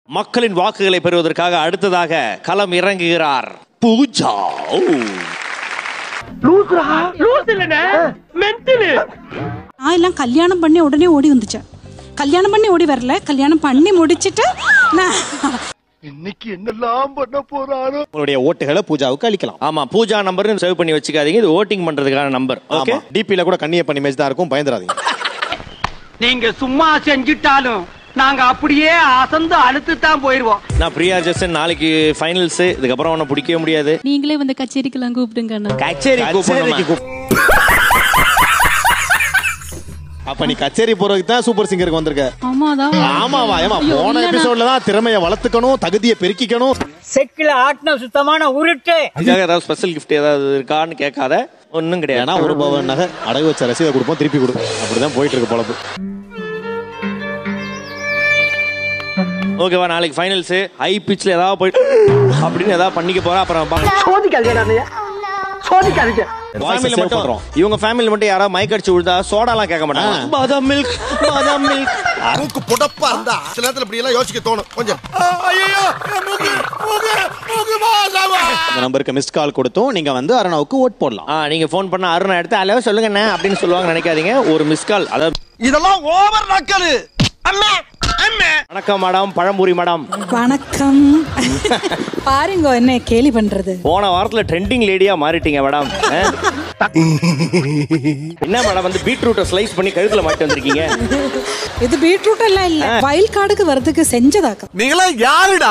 மக்களின் வாக்குகளை பெறுவதற்காக அடுத்ததாக களம் இறங்குகிறார் பூஜா நான் எல்லாம் கல்யாணம் பண்ணி உடனே ஓடி வந்துச்சேன் கல்யாணம் பண்ணி ஓடி வரல கல்யாணம் பண்ணி முடிச்சிட்டு நான் உங்களுடைய ஓட்டுகளை பூஜாவுக்கு அளிக்கலாம் ஆமா பூஜா நம்பர் சேவ் பண்ணி வச்சுக்காதீங்க இது ஓட்டிங் பண்றதுக்கான நம்பர் ஓகே ஓகே டிபில கூட கண்ணியப்பன் இமேஜ் தான் இருக்கும் பயந்துராதீங்க நீங்க சும்மா செஞ்சுட்டாலும் நாங்க அப்படியே அசந்து அழுத்து தான் போயிருவோம் நான் பிரியா ஜெசன் நாளைக்கு ஃபைனல்ஸ் இதுக்கப்புறம் உன்னை பிடிக்கவே முடியாது நீங்களே வந்து கச்சேரிக்கெல்லாம் கூப்பிடுங்க அண்ணா கச்சேரி கச்சேரிக்கு கூப்பிடணுமா? கூப்~ அப்ப நீ கச்சேரி போறதுக்கு தான் சூப்பர் சிங்கருக்கு வந்திருக்க ஆமாதான் ஆமாவா ஏமா ஐயோ, போன இல்லண்ணா. எபிசோட்ல தான் திறமையை வளர்த்துக்கணும் தகுதியை பெருக்கிக்கணும் செக்கில ஆட்டின சுத்தமான உருட்டு இதுக்காக ஏதாவது ஸ்பெஷல் கிஃப்ட் ஏதாவது இருக்கான்னு கேட்காத ஒன்றும் கிடையாது ஏன்னா ஒரு பவன் நகை அடகு வச்ச ரசீதை கொடுப்போம் திருப்பி கொடு அப்படிதான் போயிட்டு இருக்கு பொழப்பு ஓகேவா நாளைக்கு ஃபைனல்ஸ் ஹை பிச்சில் ஏதாவது போயிட்டு அப்படின்னு ஏதாவது பண்ணிக்க போறா அப்புறம் பா- சோதிக்காதீங்க சோதிக்காதீங்க ஃபேமிலில save மட்டும் பண்றோம். இவங்க ஃபேமிலில மட்டும் யாராவது மைக் அடிச்சு விழுந்தா சோடாலாம் கேட்க மாட்டாங்க பாதாம் மில்க் பாதாம் மில்க் மூக்கு புடப்பா இருந்தா சில நேரத்துல இப்படி எல்லாம் யோசிக்க தோணும் கொஞ்சம் ஐயோ மூக்கு மூக்கு மூக்கு மாசாவா இந்த நம்பருக்கு மிஸ்ட் கால் கொடுத்தும் நீங்க வந்து அரணாவுக்கு ஓட் போடலாம் ஆ நீங்க ஃபோன் பண்ண அருணா எடுத்து ஹலோ சொல்லுங்க அண்ணா அப்படின்னு சொல்லுவாங்க நினைக்காதீங்க ஒரு மிஸ் கால் அதாவது இதெல்லாம் ஓவர் நக்கலு அம்மா அம்மா வணக்கம் மேடம் பழம்பூரி மேடம் வணக்கம் பாருங்க என்ன கேலி பண்றது போன வாரத்துல ட்ரெண்டிங் லேடியா மாறிட்டீங்க மேடம் ஆ? என்ன மேடம் வந்து பீட்ரூட்டை ஸ்லைஸ் பண்ணி கழுத்துல மாட்டி வந்திருக்கீங்க இது பீட்ரூட் எல்லாம் இல்ல வயல் காடுக்கு வரதுக்கு செஞ்சதாக்கம் நீங்களா யாருடா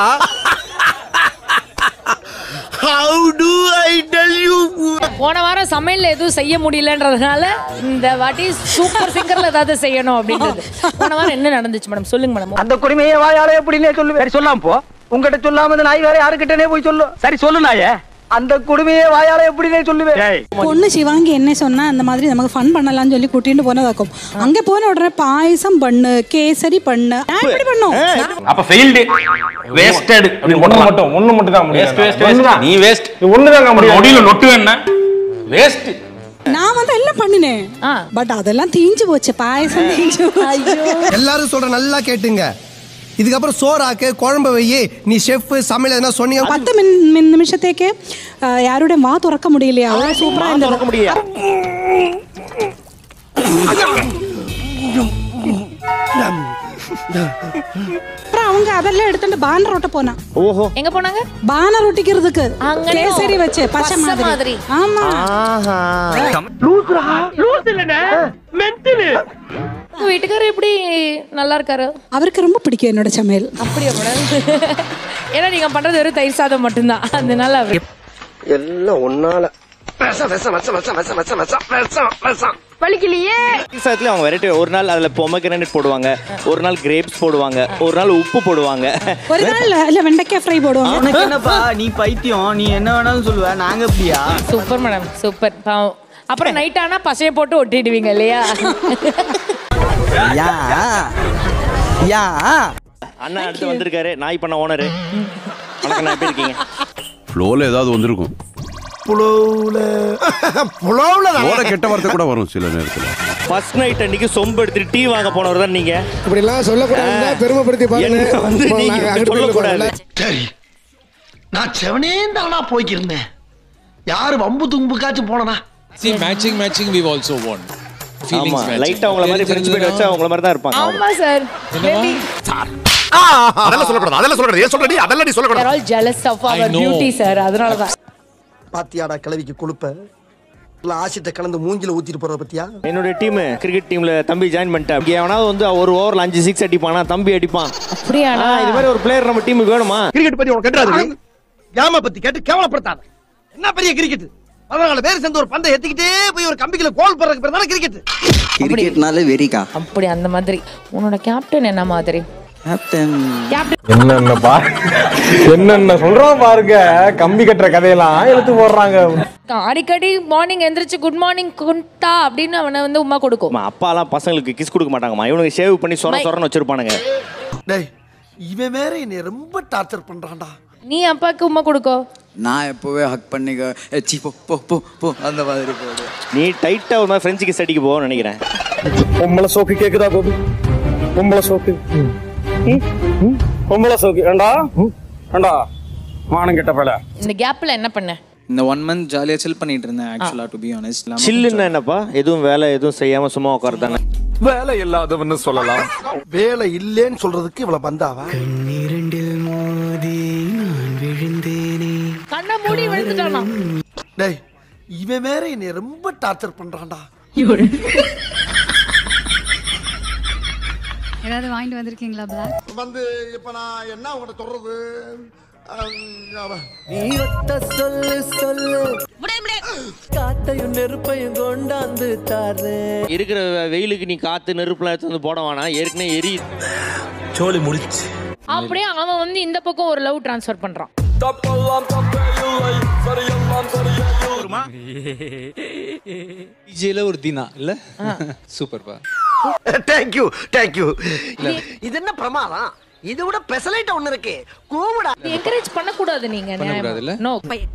how to I tell you போன வாரம் சமையல்ல எதுவும் செய்ய முடியலன்றதுனால இந்த வாட்டி சூப்பர் சிங்கர்ல ஏதாவது செய்யணும் அப்படின்றது போன வாரம் என்ன நடந்துச்சு மேடம் சொல்லுங்க மேடம் அந்த குடிமையை வாயால எப்படின்னே சொல்லு சரி சொல்லாம போ உங்ககிட்ட சொல்லாம இந்த நாய் வேற யாருக்கிட்டனே போய் சொல்லு சரி சொல்லு நாயே அந்த குடுமையை வாயால எப்படின்னே சொல்லுவேன் பொண்ணு சிவாங்கி என்ன சொன்னா அந்த மாதிரி நமக்கு ஃபன் பண்ணலாம்னு சொல்லி கூட்டிட்டு போனதாக்கும் அங்க போன உடனே பாயசம் பண்ணு கேசரி பண்ணு நான் எப்படி பண்ணும் அப்ப ஃபெயில்டு வேஸ்டட் அப்படி ஒண்ணு மட்டும் ஒண்ணு மட்டும் தான் வேஸ்ட் வேஸ்ட் வேஸ்ட் நீ வேஸ்ட் ஒண்ணு தான் முடியும் முடியல நொட்டு என்ன வேஸ்ட் நான் வந்து எல்லாம் பண்ணினேன் பட் அதெல்லாம் தீஞ்சு போச்சு பாயசம் தீஞ்சு போச்சு எல்லாரும் சொல்ற நல்லா கேட்டுங்க இதுக்கப்புறம் சோறாக்கு குழம்பு வையி நீ செஃப் சமையல் எதனா சொன்னீங்க பத்து மின் மின் நிமிஷத்துக்கு அஹ், யாருடைய வா திறக்க முடியலையா அவ்வளவு சூப்பரா இருந்தது திறக்க முடியாது அப்புறம் அவங்க அதெல்லாம் எடுத்துட்டு பானர் ரொட்ட போனா ஓஹோ எங்க போனாங்க பானர் ஒட்டிக்கிறதுக்கு அங்கனே கேசரி வச்சு பச்சை பச்சை மாதிரி மாதிரி. ஆமா உங்க வீட்டுக்காரர் எப்படி நல்லா இருக்காரு அவருக்கு ரொம்ப பிடிக்கும் என்னோட சமையல் அப்படியா மேடம் ஏன்னா நீங்க பண்றது வெறும் தயிர் சாதம் மட்டும்தான் அதனால அவர் எல்லாம் ஒன்னால விஷம் விஷம் விஷம் விஷம் விஷம் விஷம் விஷம் விஷம் விஷம் வலிக்கலையே சாதத்துல அவங்க வெரைட்டி ஒரு நாள் அதுல பொமக்ரேனட் போடுவாங்க ஒரு நாள் கிரேப்ஸ் போடுவாங்க ஒரு நாள் உப்பு போடுவாங்க ஒரு நாள் இல்ல வெண்டைக்காய் ஃப்ரை போடுவாங்க உனக்கு என்னப்பா நீ பைத்தியம் நீ என்ன வேணாலும் சொல்லுவ நாங்க அப்படியா சூப்பர் மேடம் சூப்பர் பாவம் அப்புறம் நைட் ஆனா பசைய போட்டு ஒட்டிடுவீங்க இல்லையா யா யா அண்ணா அடுத்து வந்திருக்காரு நாய் பண்ண ஓனரு வணக்கம் நான் எப்படி இருக்கீங்க ஃப்ளோவில் ஏதாவது வந்திருக்கும் புலவுல புலவுல ஓட கெட்ட வார்த்தை கூட வரும் சில நேரத்தில் ஃபர்ஸ்ட் நைட் அன்னைக்கு சொம்பு எடுத்துட்டு டீ வாங்க போனவர் தான் நீங்க இப்படி எல்லாம் சொல்லக்கூடாது பெருமைப்படுத்தி என்ன வந்து நீங்க சொல்லக்கூடாது சரி நான் செவனே தானா போய்க்கிருந்தேன் யாரு வம்பு தும்புக்காச்சும் போனனா See, matching, matching, we've also won. Feelings ஆமா matching. லைட்டா உங்கள மாதிரி ஃப்ரெண்ட்ஸ் பேட் வச்சா உங்கள மாதிரி தான் இருப்பாங்க அவங்க. ஆமா சார் மேபி அதெல்லாம் சொல்லக்கூடாது அதெல்லாம் சொல்லக்கூடாது ஏன் சொல்றடி அதெல்லாம் நீ they're சொல்லக்கூடாது all jealous of I our know. beauty sir அதனால தான் பாத்தியாடா கிளவிக்கு கொழுப்ப இல்ல ஆசிட்ட கலந்து மூஞ்சில ஊத்திட்டு போறத பத்தியா என்னோட டீம் கிரிக்கெட் டீம்ல தம்பி ஜாயின் பண்ணிட்டேன் இங்க எவனாவது வந்து ஒரு ஓவர்ல அஞ்சு சிக்ஸ் அடிப்பானா தம்பி அடிப்பான் அப்படியாடா ஆ, இது மாதிரி ஒரு பிளேயர் நம்ம டீமுக்கு வேணுமா கிரிக்கெட் பத்தி உனக்கு கெட்டாது ஏமா பத்தி கேட்டு கேவலப்படுத்தாத என்ன பெரிய கிரிக்கெட் பதினாலு பேர் சேர்ந்து ஒரு பந்தை எத்திக்கிட்டே போய் ஒரு கம்பிக்குள்ள கோல் போடுறதுக்கு பேர் தானே கிரிக்கெட் கிரிக்கெட்னாலே வெறிக்கா அப்படி அந்த மாதிரி உன்னோட கேப்டன் என்ன மாதிரி கேப்டன் கேப்டன் என்னென்ன என்னென்ன சொல்றோம் பாருங்க கம்பி கட்டுற கதையெல்லாம் எடுத்து போடுறாங்க அடிக்கடி மார்னிங் எந்திரிச்சு குட் மார்னிங் குண்டா அப்படின்னு அவனை வந்து உமா கொடுக்கும் அம்மா, அப்பாலாம் பசங்களுக்கு கிஸ் கொடுக்க மாட்டாங்கம்மா இவனுக்கு ஷேவ் பண்ணி சொர சொரன்னு வச்சிருப்பானுங்க டேய் இவன் வேற என்னை ரொம்ப டார்ச்சர் பண்றான்டா நீ அப்பாக்கு உமா கொடுக்கோ நான் எப்பவே ஹக் பண்ணிக்க ஏ, சீ போ போ போ போ அந்த மாதிரி போடு நீ டைட்டா ஒரு மாதிரி ஃப்ரெஞ்சு கிஸ் அடிக்க போவோம்னு நினைக்கிறேன் பொம்பளை சோக்கு கேக்குதா கோபி பொம்பளை சோக்கு பொம்பளை சோக்கு ஏண்டா ஏண்டா மானம் கெட்ட பல இந்த கேப்ல என்ன பண்ண இந்த ஒன் மந்த் ஜாலியாக சில் பண்ணிட்டு இருந்தேன் ஆக்சுவலாக டு பி ஆனஸ்ட் சில்லுன்னா என்னப்பா எதுவும் வேலை எதுவும் செய்யாம சும்மா உட்காருதானே வேலை இல்லாதவன்னு சொல்லலாம் வேலை இல்லேன்னு சொல்றதுக்கு இவ்வளவு பந்தாவா கண்ணை மூடி விழுந்துட்டானா டேய் இவன் வேற என்னை ரொம்ப டார்ச்சர் பண்றான்டா ஏதாவது வாங்கிட்டு வந்திருக்கீங்களா பிளாக் வந்து இப்ப நான் என்ன உங்கள்கிட்ட சொல்றது இருக்கிற வெயிலுக்கு நீ காத்து நெருப்புலாம் எடுத்து வந்து போட வேணாம் ஏற்கனவே எரி சோழி முடிச்சு அப்படியே அவன் வந்து இந்த பக்கம் ஒரு லவ் ட்ரான்ஸ்ஃபர் பண்றான் டிஜேல ஒரு தீனா இல்ல சூப்பர்ப்பா தேங்க்யூ தேங்க்யூ இது என்ன பிரமாதம் இதை விட பெசலைட் ஒண்ணு இருக்கு கூவிடா என்கரேஜ் பண்ணக்கூடாது நீங்க பண்ணக்கூடாதுல்ல? நோ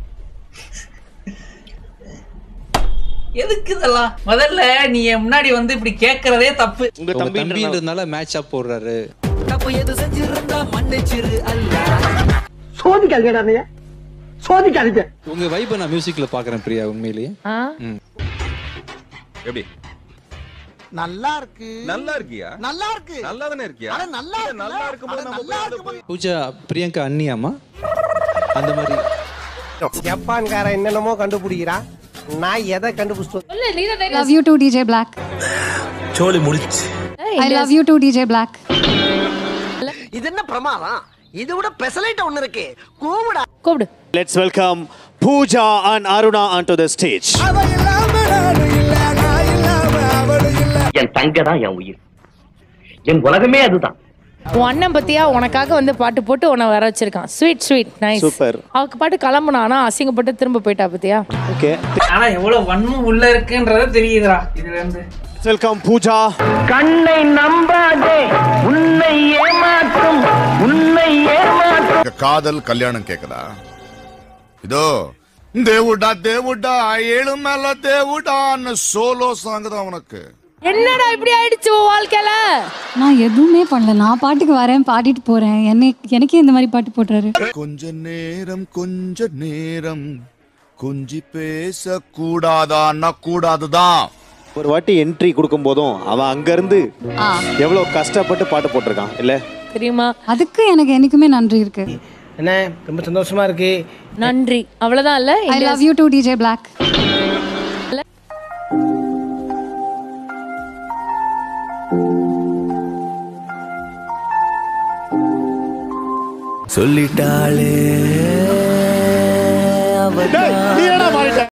எதுக்கு இதெல்லாம் முதல்ல நீ என் முன்னாடி வந்து இப்படி கேக்குறதே தப்பு உங்க உங்க தம்பி தம்பின்றதுனால மேட்ச் அப் போடுறாரு தப்பு எது செஞ்சிருந்தா மன்னிச்சிரு அல்ல சோதிக்காதீங்கடா நீ சோதிக்காதீங்க உங்க வைப்பை நான் மியூசிக்ல பாக்குறேன் பிரியா உண்மையிலேயே ஆ எப்படி நல்லா இருக்கு நல்லா இருக்கியா நல்லா இருக்கு நல்லா தானே இருக்கியா அட நல்லா இருக்கு நல்லா இருக்கும்போது நம்ம நல்லா இருக்கும்போது பூஜா பிரியங்கா அண்ணியாமா அந்த மாதிரி ஜப்பான்காரன் என்னென்னமோ கண்டுபிடிக்கிறான் நான் எதை கண்டுபிடிச்சு சொல்லு நீ தான் love you too DJ black சோழி முடிச்சு I love you too DJ black இது என்ன பிரமாதம் இதை விட பெசலைட் ஒண்ணு இருக்கு கூவிடா கூப்பிடு let's welcome Pooja and Aruna on to the stage என் தங்க தான் என் உயிர் என் உலகமே அதுதான் உன் அண்ணன் பத்தியா உனக்காக வந்து பாட்டு போட்டு உன்னை வர வச்சிருக்கான் ஸ்வீட் ஸ்வீட் நைஸ் Super. அவக்கு பாட்டு கிளம்புனா ஆனா அசிங்கப்பட்டு திரும்ப போயிட்டா பத்தியா ஓகே ஆனா எவ்வளவு வன்மம் உள்ள இருக்குன்றத தெரியுதுடா இதுல இருந்து வெல்கம் பூஜா கண்ணை நம்பாதே உன்னை ஏமாற்றும் உன்னை ஏமாற்றும் காதல் கல்யாணம் கேக்குதா இதோ தேவுடா தேவுடா ஏழு மேல தேவுடான்னு சோலோ சாங் தான் உனக்கு என்னடா இப்படி ஆயிடுச்சு உன் வாழ்க்கையில நான் எதுவுமே பண்ணல நான் பாட்டுக்கு வரேன் பாடிட்டு போறேன் என்னை எனக்கே இந்த மாதிரி பாட்டு போட்டுறாரு கொஞ்ச நேரம் கொஞ்ச நேரம் கொஞ்சி பேச கூடாதான்னா கூடாதுதான் ஒரு வாட்டி என்ட்ரி கொடுக்கும் போதும் அவன் அங்க இருந்து ஆ எவ்வளவு கஷ்டப்பட்டு பாட்டு போட்டிருக்கான் இல்ல தெரியுமா அதுக்கு எனக்கு என்னைக்குமே நன்றி இருக்கு என்ன ரொம்ப சந்தோஷமா இருக்கு நன்றி அவ்வளவுதான் இல்ல I love you too DJ black சொல்லிட்டாளே நீ என்னடா மாறிட்ட